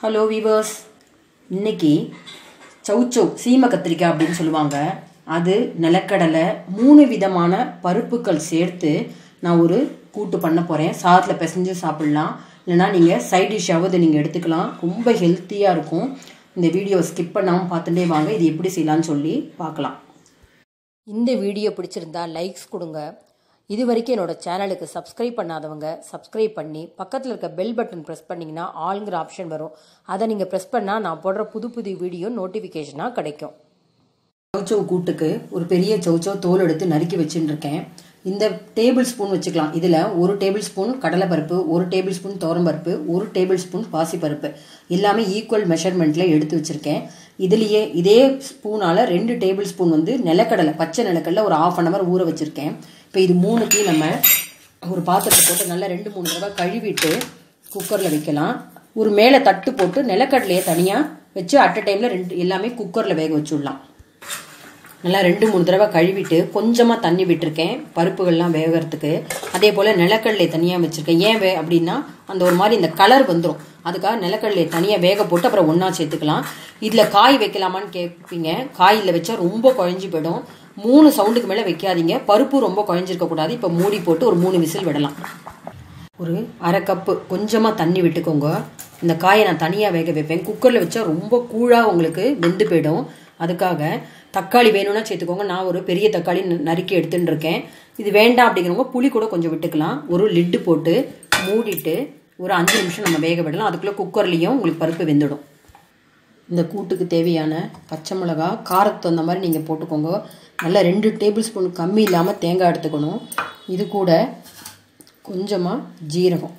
hello viewers இன்னைக்கு சௌச்சௌ சீம கத்திரிக்காய் அப்படின்னு சொல்லுவாங்க அது நிலக்கடலை மூணு விதமான பருப்புகள் சேர்த்து நான் ஒரு கூட்டு பண்ண போகிறேன் சாதத்தில் பிசைஞ்சு சாப்பிட்லாம் இல்லைனா நீங்கள் சைட் டிஷ்ஷாவது நீங்கள் எடுத்துக்கலாம் ரொம்ப ஹெல்த்தியாக இருக்கும் இந்த வீடியோவை ஸ்கிப் பண்ணாமல் பார்த்துட்டே வாங்க இது எப்படி செய்யலாம்னு சொல்லி பார்க்கலாம் இந்த வீடியோ பிடிச்சிருந்தா லைக்ஸ் கொடுங்க இது வரைக்கும் என்னோட சேனலுக்கு சப்ஸ்கிரைப் பண்ணாதவங்க சப்ஸ்கிரைப் பண்ணி பக்கத்தில் இருக்க பெல் பட்டன் ப்ரெஸ் பண்ணிங்கன்னா ஆளுங்கிற ஆப்ஷன் வரும் அதை நீங்கள் ப்ரெஸ் பண்ணால் நான் போடுற புது புது வீடியோ நோட்டிஃபிகேஷனாக கிடைக்கும் சௌச்சௌ கூட்டுக்கு ஒரு பெரிய சௌச்சௌ தோல் எடுத்து நறுக்கி வச்சுட்டு இருக்கேன் இந்த டேபிள் ஸ்பூன் வச்சுக்கலாம் இதில் ஒரு டேபிள் ஸ்பூன் கடலைப்பருப்பு ஒரு டேபிள் ஸ்பூன் பருப்பு ஒரு டேபிள் ஸ்பூன் பாசிப்பருப்பு எல்லாமே ஈக்குவல் மெஷர்மெண்ட்டில் எடுத்து வச்சுருக்கேன் இதுலேயே இதே ஸ்பூனால் ரெண்டு டேபிள் ஸ்பூன் வந்து நிலக்கடலை பச்சை நிலக்கடலை ஒரு ஆஃப் அன் ஹவர் ஊற வச்சுருக்கேன் இப்போ இது மூணுத்தையும் நம்ம ஒரு பாத்திரத்தை போட்டு நல்லா ரெண்டு மூணு தடவை கழுவிட்டு குக்கரில் வைக்கலாம் ஒரு மேலே தட்டு போட்டு நிலக்கடலையை தனியாக வச்சு அட் அ டைமில் ரெண்டு எல்லாமே குக்கரில் வேக வச்சுடலாம் நல்லா ரெண்டு மூணு தடவை கழுவிட்டு கொஞ்சமாக தண்ணி விட்டுருக்கேன் பருப்புகள்லாம் வேகிறதுக்கு அதே போல் நிலக்கடலை தனியாக வச்சுருக்கேன் ஏன் வே அப்படின்னா அந்த ஒரு மாதிரி இந்த கலர் வந்துடும் அதுக்காக நிலக்கடலை தனியாக வேக போட்டு அப்புறம் ஒன்றா சேர்த்துக்கலாம் இதில் காய் வைக்கலாமான்னு கேட்பீங்க காயில் வச்சா ரொம்ப குழஞ்சி போயிடும் மூணு சவுண்டுக்கு மேலே வைக்காதீங்க பருப்பு ரொம்ப குழஞ்சிருக்கக்கூடாது இப்போ மூடி போட்டு ஒரு மூணு விசில் விடலாம் ஒரு அரை கப்பு கொஞ்சமாக தண்ணி விட்டுக்கோங்க இந்த காயை நான் தனியாக வேக வைப்பேன் குக்கரில் வச்சா ரொம்ப கூழாக உங்களுக்கு வெந்து போயிடும் அதுக்காக தக்காளி வேணும்னா சேர்த்துக்கோங்க நான் ஒரு பெரிய தக்காளி நறுக்கி எடுத்துட்டு இருக்கேன் இது வேண்டாம் அப்படிங்கிறவங்க புளி கூட கொஞ்சம் விட்டுக்கலாம் ஒரு லிட்டு போட்டு மூடிட்டு ஒரு அஞ்சு நிமிஷம் நம்ம வேக விடலாம் அதுக்குள்ளே குக்கர்லேயும் உங்களுக்கு பருப்பு வெந்துடும் இந்த கூட்டுக்கு தேவையான பச்சை மிளகா காரத்துக்கு தகுந்த மாதிரி நீங்கள் போட்டுக்கோங்க நல்லா ரெண்டு டேபிள் ஸ்பூன் கம்மி இல்லாமல் தேங்காய் எடுத்துக்கணும் இது கூட கொஞ்சமாக ஜீரகம்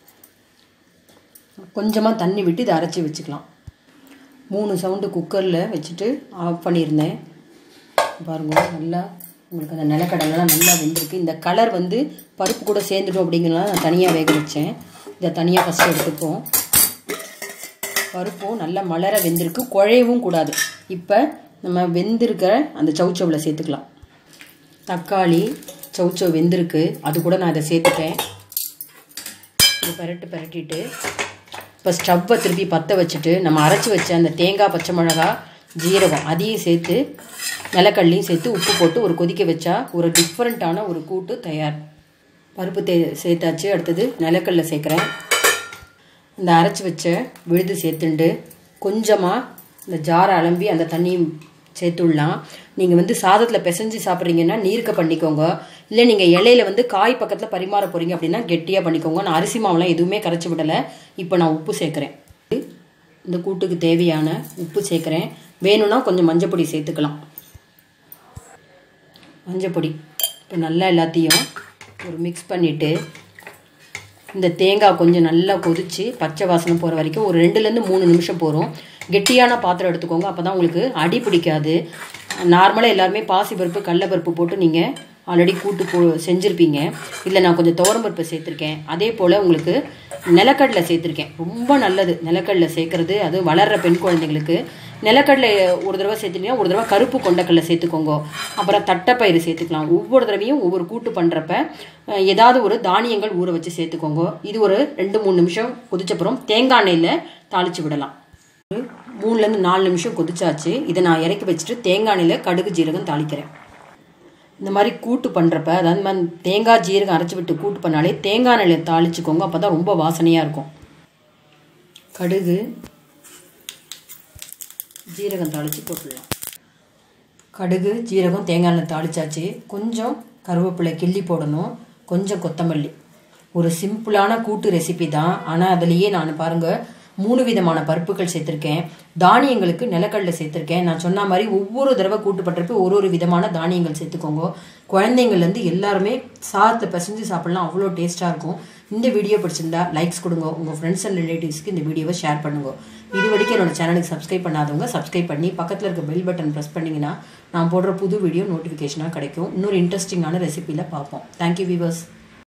கொஞ்சமாக தண்ணி விட்டு இதை அரைச்சி வச்சுக்கலாம் மூணு சவுண்டு குக்கரில் வச்சுட்டு ஆஃப் பண்ணியிருந்தேன் பாருங்க நல்லா உங்களுக்கு அந்த நிலக்கடலாம் நல்லா வெந்திருக்கு இந்த கலர் வந்து பருப்பு கூட சேர்ந்துடும் அப்படிங்கிறனால நான் தனியாக வேக வச்சேன் இதை தனியாக ஃபஸ்ட்டு எடுத்துப்போம் பருப்பும் நல்லா மலர வெந்திருக்கு குழையவும் கூடாது இப்போ நம்ம வெந்திருக்கிற அந்த சவுச்சவில் சேர்த்துக்கலாம் தக்காளி சவுச்சோ வெந்திருக்கு அது கூட நான் இதை சேர்த்துட்டேன் இது பரட்டு பரட்டிட்டு இப்போ ஸ்டவ்வை திருப்பி பற்ற வச்சுட்டு நம்ம அரைச்சி வச்ச அந்த தேங்காய் பச்சை மிளகா ஜீரகம் அதையும் சேர்த்து நிலக்கடலையும் சேர்த்து உப்பு போட்டு ஒரு கொதிக்க வச்சா ஒரு டிஃப்ரெண்ட்டான ஒரு கூட்டு தயார் பருப்பு தே சேர்த்தாச்சு அடுத்தது நிலக்கடலை சேர்க்குறேன் இந்த அரைச்சி வச்ச விழுது சேர்த்துண்டு கொஞ்சமாக இந்த ஜாரை அலம்பி அந்த தண்ணியும் சேர்த்துடலாம் நீங்கள் வந்து சாதத்தில் பிசைஞ்சு சாப்பிட்றீங்கன்னா நீர்க்க பண்ணிக்கோங்க இல்லை நீங்கள் இலையில வந்து காய் பக்கத்தில் பரிமாற போகிறீங்க அப்படின்னா கெட்டியாக பண்ணிக்கோங்க நான் அரிசி மாவுலாம் எதுவுமே கரைச்சி விடலை இப்போ நான் உப்பு சேர்க்குறேன் இந்த கூட்டுக்கு தேவையான உப்பு சேர்க்குறேன் வேணும்னா கொஞ்சம் மஞ்சப்பொடி சேர்த்துக்கலாம் மஞ்சப்பொடி இப்போ நல்லா எல்லாத்தையும் ஒரு மிக்ஸ் பண்ணிவிட்டு இந்த தேங்காய் கொஞ்சம் நல்லா கொதித்து பச்சை வாசனை போகிற வரைக்கும் ஒரு ரெண்டுலேருந்து மூணு நிமிஷம் போகிறோம் கெட்டியான பாத்திரம் எடுத்துக்கோங்க அப்போ தான் உங்களுக்கு அடி பிடிக்காது நார்மலாக எல்லாருமே பாசிப்பருப்பு கடலப்பருப்பு போட்டு நீங்கள் ஆல்ரெடி கூட்டு போ செஞ்சுருப்பீங்க இல்லை நான் கொஞ்சம் துவரம்பருப்பு சேர்த்துருக்கேன் அதே போல் உங்களுக்கு நிலக்கடலை சேர்த்துருக்கேன் ரொம்ப நல்லது நிலக்கடலை சேர்க்குறது அது வளர்கிற பெண் குழந்தைங்களுக்கு நிலக்கடலை ஒரு தடவை சேர்த்துட்டீங்கன்னா ஒரு தடவை கருப்பு கொண்டக்கடலை சேர்த்துக்கோங்க அப்புறம் தட்டைப்பயிறு சேர்த்துக்கலாம் ஒவ்வொரு தடவையும் ஒவ்வொரு கூட்டு பண்ணுறப்ப ஏதாவது ஒரு தானியங்கள் ஊற வச்சு சேர்த்துக்கோங்க இது ஒரு ரெண்டு மூணு நிமிஷம் கொதிச்சப்புறம் தேங்காய் எண்ணெயில் தாளித்து விடலாம் மூணுலேருந்து நாலு நிமிஷம் கொதிச்சாச்சு இதை நான் இறக்கி வச்சுட்டு தேங்காய் எண்ணெயில் கடுகு ஜீரகம் தாளிக்கிறேன் இந்த மாதிரி கூட்டு பண்ணுறப்ப அதாவது மாதிரி தேங்காய் ஜீரகம் அரைச்சி விட்டு கூட்டு பண்ணாலே தேங்காய் எண்ணெயில் தாளிச்சுக்கோங்க அப்போ தான் ரொம்ப வாசனையாக இருக்கும் கடுகு ஜீரகம் தாளித்து போட்டுடலாம் கடுகு ஜீரகம் தேங்காய் எண்ணெய் தாளிச்சாச்சு கொஞ்சம் கருவேப்பிலை கிள்ளி போடணும் கொஞ்சம் கொத்தமல்லி ஒரு சிம்பிளான கூட்டு ரெசிபி தான் ஆனால் அதுலேயே நான் பாருங்கள் மூணு விதமான பருப்புகள் சேர்த்துருக்கேன் தானியங்களுக்கு நிலக்கடலை சேர்த்துருக்கேன் நான் சொன்ன மாதிரி ஒவ்வொரு தடவை கூட்டு பண்ணுறப்ப ஒரு ஒரு விதமான தானியங்கள் சேர்த்துக்கோங்க குழந்தைங்கள்லேருந்து எல்லாருமே சாதத்தை பிசைஞ்சு சாப்பிட்லாம் அவ்வளோ டேஸ்ட்டாக இருக்கும் இந்த வீடியோ பிடிச்சிருந்தா லைக்ஸ் கொடுங்க உங்கள் ஃப்ரெண்ட்ஸ் அண்ட் ரிலேட்டிவ்ஸ்க்கு இந்த வீடியோவை ஷேர் பண்ணுங்க இது வரைக்கும் என்னோட சேனலுக்கு சப்ஸ்கிரைப் பண்ணாதவங்க சப்ஸ்கிரைப் பண்ணி பக்கத்தில் இருக்க பெல் பட்டன் ப்ரெஸ் பண்ணிங்கன்னா நான் போடுற புது வீடியோ நோட்டிஃபிகேஷனாக கிடைக்கும் இன்னொரு இன்ட்ரெஸ்டிங்கான ரெசிபியில் பார்ப்போம் தேங்க்யூ வீவர்ஸ்